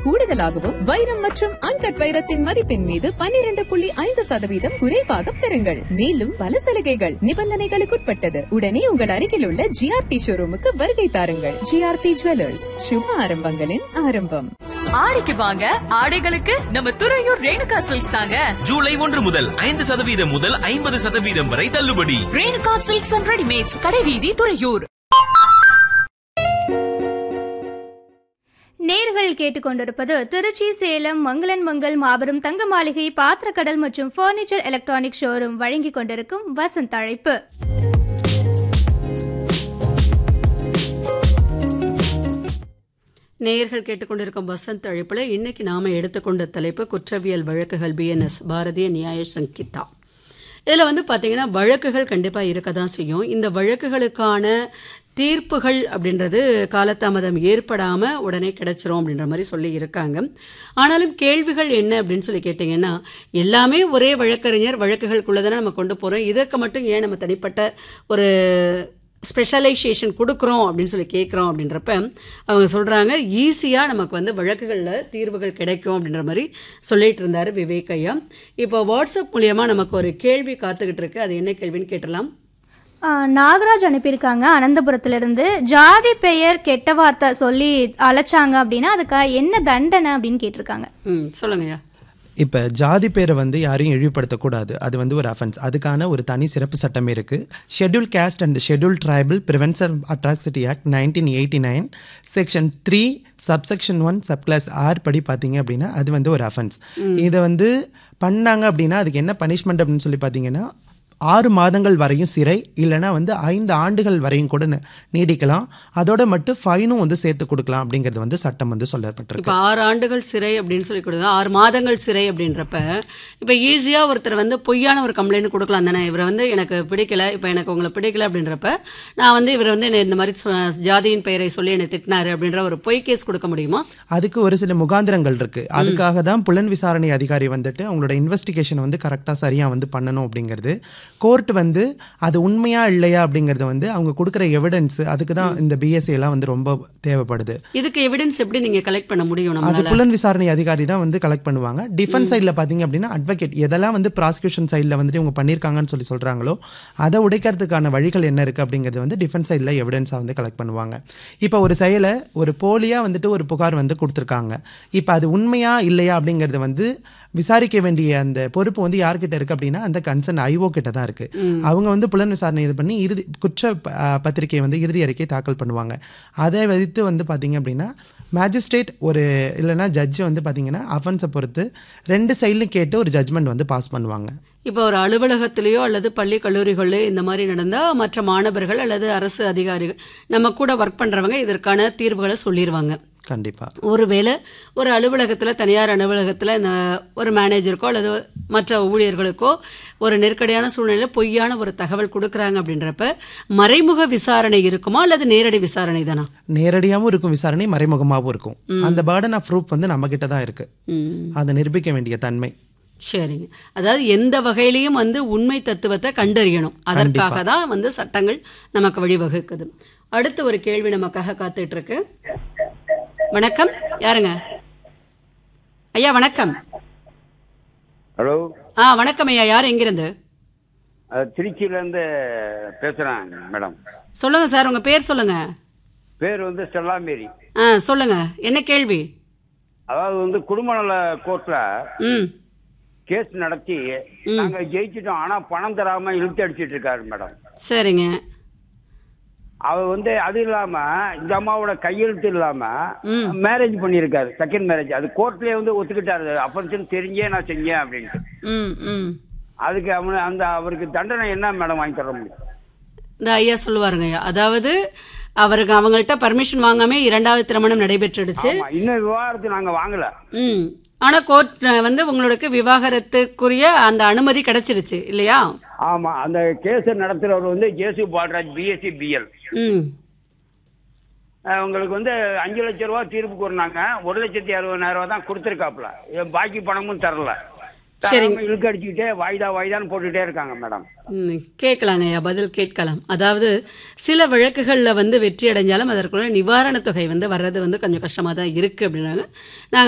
கூடுதலாகவும் வைரம் மற்றும் அன்கட் வைரத்தின் மதிப்பின் மீது பன்னிரண்டு புள்ளி ஐந்து சதவீதம் குறைவாக பெறுங்கள் மேலும் பல சலுகைகள் நிபந்தனைகளுக்குட்பட்டது உடனே உங்கள் அருகில் உள்ள ஜிஆர்டி ஷோரூமுக்கு வருகை தாருங்கள் ஜிஆர்டி ஜுவல்லர்ஸ் சுப ஆரம்பங்களின் ஆரம்பம் ஆடிக்கு வாங்க ஆடைகளுக்கு நம்ம துறையூர் ரேணுகா சில்க்ஸ் தாங்க ஜூலை ஒன்று முதல் ஐந்து சதவீதம் முதல் ஐம்பது சதவீதம் வரை தள்ளுபடி ரேணுகா சில்க்ஸ் அண்ட் ரெடிமேட்ஸ் கடைவீதி துறையூர் நேர்கள் கேட்டுக்கொண்டிருப்பது திருச்சி சேலம் மங்களன் மங்கல் மாபெரும் தங்க மாளிகை பாத்திரக்கடல் மற்றும் ஃபர்னிச்சர் எலக்ட்ரானிக் ஷோரூம் வழங்கிக் கொண்டிருக்கும் வசந்த் அழைப்பு நேயர்கள் கேட்டுக்கொண்டிருக்கும் வசந்த் அழைப்புல இன்னைக்கு நாம எடுத்துக்கொண்ட தலைப்பு குற்றவியல் வழக்குகள் பிஎன்எஸ் பாரதிய நியாய சங்கிதா இதில் வந்து பார்த்தீங்கன்னா வழக்குகள் கண்டிப்பாக இருக்க தான் செய்யும் இந்த வழக்குகளுக்கான தீர்ப்புகள் அப்படின்றது காலதாமதம் ஏற்படாமல் உடனே கிடைச்சிரும் அப்படின்ற மாதிரி சொல்லி இருக்காங்க ஆனாலும் கேள்விகள் என்ன அப்படின்னு சொல்லி கேட்டிங்கன்னா எல்லாமே ஒரே வழக்கறிஞர் வழக்குகளுக்குள்ளே தானே நம்ம கொண்டு போகிறோம் இதற்கு மட்டும் ஏன் நம்ம தனிப்பட்ட ஒரு ஸ்பெஷலைசேஷன் கொடுக்குறோம் அப்படின்னு சொல்லி கேட்குறோம் அப்படின்றப்ப அவங்க சொல்கிறாங்க ஈஸியாக நமக்கு வந்து வழக்குகளில் தீர்வுகள் கிடைக்கும் அப்படின்ற மாதிரி சொல்லிட்டு இருந்தார் விவேக் ஐயா இப்போ வாட்ஸ்அப் மூலியமா நமக்கு ஒரு கேள்வி காத்துக்கிட்டு இருக்கு அது என்ன கேள்வின்னு கேட்டலாம் ஆ, நாகராஜ் அனுப்பியிருக்காங்க அனந்தபுரத்திலிருந்து ஜாதி பெயர் கெட்ட வார்த்தை சொல்லி அழைச்சாங்க அப்படின்னா அதுக்காக என்ன தண்டனை அப்படின்னு கேட்டிருக்காங்க ம் சொல்லுங்கய்யா இப்போ ஜாதி பேரை வந்து யாரையும் இழிவுபடுத்தக்கூடாது அது வந்து ஒரு அஃபென்ஸ் அதுக்கான ஒரு தனி சிறப்பு சட்டம் இருக்குது schedule caste and schedule tribal prevention atrocity act nineteen eighty nine section three subsection one subclause R படி பார்த்தீங்க அப்படின்னா அது வந்து ஒரு அஃபென்ஸ் இதை வந்து பண்ணாங்க அப்படின்னா அதுக்கு என்ன பனிஷ்மெண்ட் அப்படின்னு சொல்லி பார்த்தீங்கன்னா ஆறு மாதங்கள் வரையும் சிறை இல்லைன்னா வந்து ஐந்து ஆண்டுகள் வரையும் கூட ந- நீடிக்கலாம் அதோட மட்டும் ஃபைனும் வந்து சேர்த்து கொடுக்கலாம் அப்படிங்கிறது வந்து சட்டம் வந்து சொல்லப்பட்டிருக்கு இப்போ ஆறு ஆண்டுகள் சிறை அப்படின்னு சொல்லி கொடுங்க ஆறு மாதங்கள் சிறை அப்படின்றப்ப இப்போ ஈஸியாக ஒருத்தர் வந்து பொய்யான ஒரு கம்ப்ளைண்ட் கொடுக்கலாம் தானே இவரை வந்து எனக்கு பிடிக்கல இப்போ எனக்கு உங்களை பிடிக்கல அப்படின்றப்ப நான் வந்து இவர் வந்து என்னை இந்த மாதிரி சொ- ஜாதியின் பெயரை சொல்லி என்னை திட்டினாரு அப்படின்ற ஒரு பொய் கேஸ் கொடுக்க முடியுமா அதுக்கு ஒரு சில முகாந்திரங்கள் இருக்கு அதுக்காக தான் புலன் விசாரணை அதிகாரி வந்துட்டு அவங்களோட இன்வெஸ்டிகேஷன் வந்து கரெக்டாக சரியாக வந்து பண்ணணும் அப்படிங்கிறது கோர்ட் வந்து அது உண்மையா இல்லையா அப்படிங்கிறது வந்து அவங்க கொடுக்குற எவிடன்ஸ் அதுக்கு தான் இந்த பிஎஸ்சி எல்லாம் வந்து ரொம்ப தேவைப்படுது இதுக்கு எவிடன்ஸ் எப்படி நீங்க கலெக்ட் பண்ண முடியும் அது நம்மளால புலன் விசாரணை அதிகாரி தான் வந்து கலெக்ட் பண்ணுவாங்க டிஃபென்ஸ் சைடில் பார்த்தீங்க அப்படின்னா அட்வொகேட் எதெல்லாம் வந்து ப்ராசிக்யூஷன் சைடில் வந்துட்டு இவங்க பண்ணியிருக்காங்கன்னு சொல்லி சொல்கிறாங்களோ அதை உடைக்கிறதுக்கான வழிகள் என்ன இருக்குது அப்படிங்கிறது வந்து டிஃபென்ஸ் சைடில் எவிடன்ஸாக வந்து கலெக்ட் பண்ணுவாங்க இப்போ ஒரு செயலை ஒரு போலியாக வந்துட்டு ஒரு புகார் வந்து கொடுத்துருக்காங்க இப்போ அது உண்மையா இல்லையா அப்படிங்கிறது வந்து விசாரிக்க வேண்டிய அந்த பொறுப்பு வந்து யார்கிட்ட இருக்கு அப்படின்னா அந்த கன்சர்ன் ஐஓ கிட்ட தான் இருக்கு அவங்க வந்து புலன் விசாரணை இது பண்ணி இறுதி குற்ற ப- அஹ் பத்திரிகை வந்து இறுதி அறிக்கை தாக்கல் பண்ணுவாங்க அதை வைத்து வந்து பார்த்தீங்க அப்படின்னா மேஜிஸ்ட்ரேட் ஒரு இல்லைன்னா ஜட்ஜ் வந்து பார்த்தீங்கன்னா அஃபென்ஸை பொறுத்து ரெண்டு சைட்லையும் கேட்டு ஒரு ஜட்ஜ்மெண்ட் வந்து பாஸ் பண்ணுவாங்க இப்போ ஒரு அலுவலகத்திலேயோ அல்லது பள்ளி கல்லூரிகளிலோ இந்த மாதிரி நடந்தா மற்ற மாணவர்கள் அல்லது அரசு அதிகாரிகள் நம்ம கூட ஒர்க் பண்றவங்க இதற்கான தீர்வுகளை சொல்லிடுவாங்க கண்டிப்பாக ஒருவேளை ஒரு அலுவலகத்தில் தனியார் அலுவலகத்தில் இந்த ஒரு மேனேஜருக்கோ அல்லது மற்ற ஊழியர்களுக்கோ ஒரு நெருக்கடியான சூழ்நிலையில் பொய்யான ஒரு தகவல் கொடுக்குறாங்க அப்படின்றப்ப மறைமுக விசாரணை இருக்குமா அல்லது நேரடி விசாரணை தானா நேரடியாகவும் இருக்கும் விசாரணை மறைமுகமாகவும் இருக்கும் அந்த பேர்டன் ஆஃப் ப்ரூஃப் வந்து நம்ம கிட்ட தான் இருக்கு ம் அதை நிரூபிக்க வேண்டிய தன்மை சரிங்க அதாவது எந்த வகையிலையும் வந்து உண்மை தத்துவத்தை கண்டறியணும் அதற்காக தான் வந்து சட்டங்கள் நமக்கு வழிவகுக்குது அடுத்த ஒரு கேள்வி நமக்காக காத்துட்டு இருக்கு வணக்கம் யாருங்க ஐயா வணக்கம் ஹலோ ஆ வணக்கம் ஐயா யார் எங்கிருந்து அது திருச்சியிலேருந்து பேசுகிறேன் மேடம் சொல்லுங்க சார் உங்க பேர் சொல்லுங்க பேர் வந்து ஸ்டெல்லா மேரி ஆ சொல்லுங்க என்ன கேள்வி அதாவது வந்து குடும்ப நல கோர்ட்டில் ம் கேஸ் நடத்தி நாங்கள் ஜெயிச்சிட்டோம் ஆனால் பணம் தராமல் இழுத்து அடிச்சிட்டு இருக்காரு மேடம் சரிங்க அவர் வந்து அது இல்லாம இந்த அம்மாவோட கையெழுத்து இல்லாம மேரேஜ் பண்ணியிருக்காரு செகண்ட் மேரேஜ் அது கோர்ட்லயே வந்து ஒத்துக்கிட்டாரு அப்பன்னு தெரிஞ்சே நான் செஞ்சேன் அப்படின்ட்டு ம் ம் அதுக்கு அவனு அந்த அவருக்கு தண்டனை என்ன மேடம் வாங்கி தர முடியும் இந்த ஐயா சொல்லுவாருங்க ஐயா அதாவது அவருக்கு அவங்கள்ட்ட பர்மிஷன் வாங்காம இரண்டாவது திருமணம் நடைபெற்றுடுச்சு ஆமா இன்னும் விவாகரத்து நாங்க வாங்கல ம் ஆனா கோர்ட் வந்து உங்களுக்கு விவாகரத்துக்குரிய அந்த அனுமதி கிடைச்சிருச்சு இல்லையா ஆமா அந்த கேஸ் நடத்துறவர் வந்து ஜேசு பால்ராஜ் பிஎஸ்சி பிஎல் ம் உங்களுக்கு வந்து அஞ்சு லட்ச ரூபா தீர்ப்பு கூறினாங்க ஒரு லட்சத்தி அறுபதாயிரம் ரூபா தான் கொடுத்துருக்காப்ல பாக்கி பணமும் தரல தராம இழுக்க அடிச்சுக்கிட்டே வாய்தா வாய்தான்னு போட்டுட்டே இருக்காங்க மேடம் ம், கேட்கலாங்க ஐயா பதில் கேட்கலாம் அதாவது சில வழக்குகளில் வந்து வெற்றி அடைஞ்சாலும் அதற்குள்ள நிவாரணத் தொகை வந்து வர்றது வந்து கொஞ்சம் கஷ்டமாக தான் இருக்குது அப்படின்னாங்க நாங்கள்